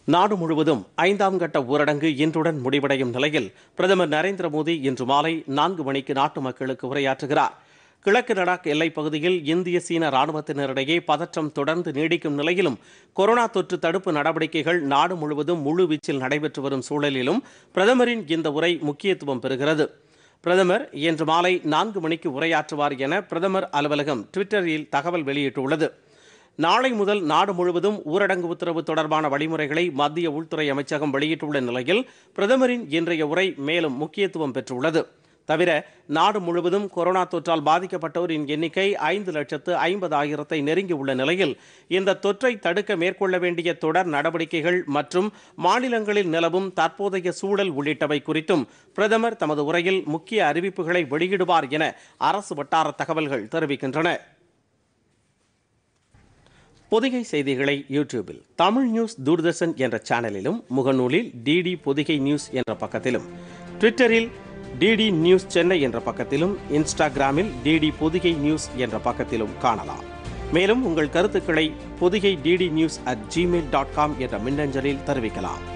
நாடு முழுவதும் ஐந்தாம் கட்ட ஊரடங்கு இன்றுடன் முடிவடையும் நிலையில் பிரதமர் நரேந்திர மோடி இன்று மாலை நான்கு மணிக்கு நாட்டு மக்களுக்கு உரையாற்றுகிறார் கிழக்கு லடாக் எல்லைப் பகுதியில் இந்திய சீன ராணுவத்தினரிடையே பதற்றம் தொடர்ந்து நீடிக்கும் நிலையிலும் கொரோனா தொற்று தடுப்பு நடவடிக்கைகள் நாடு முழுவதும் முழுவீச்சில் நடைபெற்று வரும் சூழலிலும் பிரதமரின் இந்த உரை முக்கியத்துவம் பெறுகிறது பிரதமர் இன்று மாலை நான்கு மணிக்கு உரையாற்றுவார் என பிரதமர் அலுவலகம் ட்விட்டரில் தகவல் வெளியிட்டுள்ளது நாளை முதல் நாடு முழுவதும் ஊரடங்கு உத்தரவு தொடர்பான வழிமுறைகளை மத்திய உள்துறை அமைச்சகம் வெளியிட்டுள்ள நிலையில் பிரதமரின் இன்றைய உரை மேலும் முக்கியத்துவம் பெற்றுள்ளது தவிர நாடு முழுவதும் கொரோனா தொற்றால் பாதிக்கப்பட்டோரின் எண்ணிக்கை ஐந்து லட்சத்து ஐம்பதாயிரத்தை நெருங்கியுள்ள நிலையில் இந்த தொற்றை தடுக்க மேற்கொள்ள வேண்டிய தொடர் நடவடிக்கைகள் மற்றும் மாநிலங்களில் நிலவும் தற்போதைய சூழல் உள்ளிட்டவை குறித்தும் பிரதமர் தமது உரையில் முக்கிய அறிவிப்புகளை வெளியிடுவார் என அரசு வட்டார தகவல்கள் தெரிவிக்கின்றன பொதிகை செய்திகளை யூடியூபில் தமிழ் நியூஸ் தூர்தர்ஷன் என்ற சேனலிலும் முகநூலில் டிடி பொதிகை நியூஸ் என்ற பக்கத்திலும் ட்விட்டரில் டிடி நியூஸ் சென்னை என்ற பக்கத்திலும் இன்ஸ்டாகிராமில் டிடி பொதிகை நியூஸ் என்ற பக்கத்திலும் காணலாம் மேலும் உங்கள் கருத்துக்களை Podhigai DD news at gmail dot com என்ற மின்னஞ்சலில் தெரிவிக்கலாம்